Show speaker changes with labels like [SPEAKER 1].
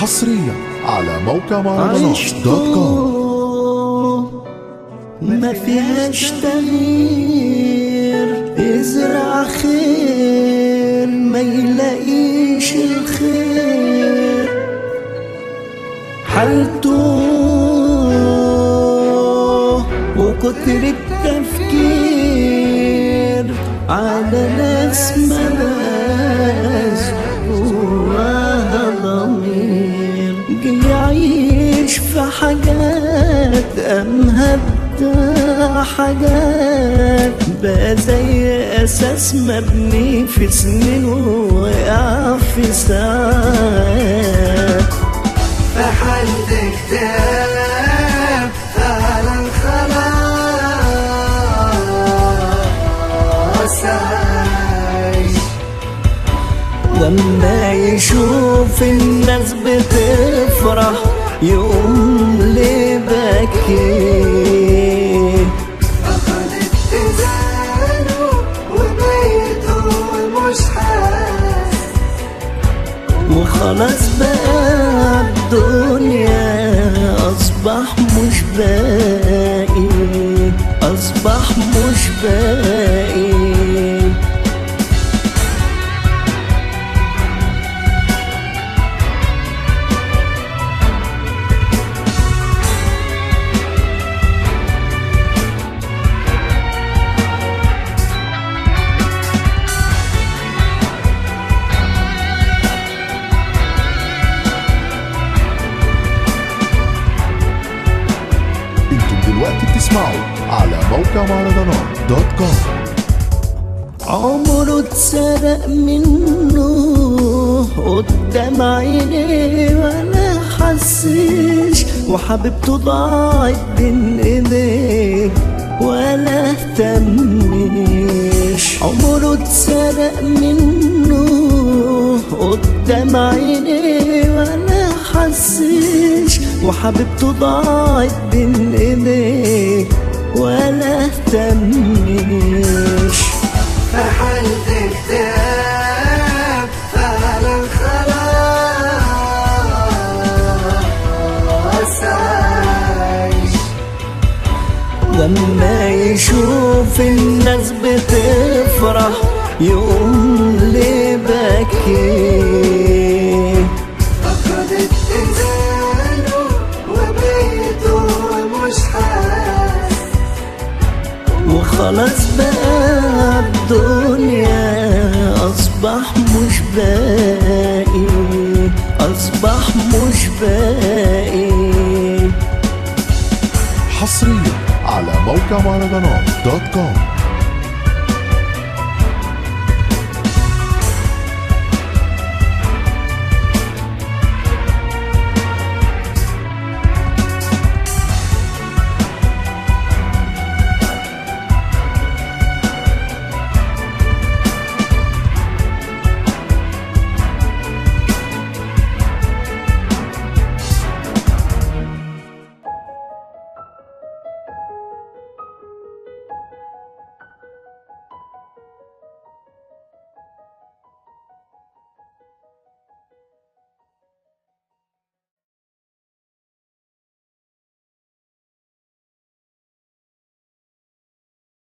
[SPEAKER 1] حصريا على موقع مهرجانات دوت كوم
[SPEAKER 2] ما فيهاش تغيير ازرع خير ما يلاقيش الخير حالته وكتر التفكير على ناس ملاش جواها ضمير جاي يعيش في حاجات أمهد حاجات بقى زي أساس مبني في سنين ووقع في ساعات
[SPEAKER 3] في حالة اكتئاب فعلا خلاص عايش
[SPEAKER 2] واما يشوف الناس بتفرح يقوم ليه بكي
[SPEAKER 3] فقد اتزانه وبيته مش حاسس
[SPEAKER 2] وخلاص بقى الدنيا أصبح مش باقي أصبح مش باقي
[SPEAKER 1] انتم دلوقتي بتسمعوا على موقع مهرجانات دوت كوم
[SPEAKER 2] عمره اتسرق منه قدام عيني ولا حسيش وحبيبته ضاعت بين ايديه ولا اهتمش عمره اتسرق منه قدام عيني ولا حسيش وحبيبته ضاعت بين ايديه ولا اهتمش
[SPEAKER 3] في حالة اكتئاب فعلا خلاص عايش
[SPEAKER 2] لما يشوف الناس بتفرح يقوم ليه بكي
[SPEAKER 3] فقد اتزانه وبيته مش حاسس
[SPEAKER 2] وخلاص بقى الدنيا أصبح مش باقي أصبح مش باقي
[SPEAKER 1] حصريا على موقع مهرجانات دوت كوم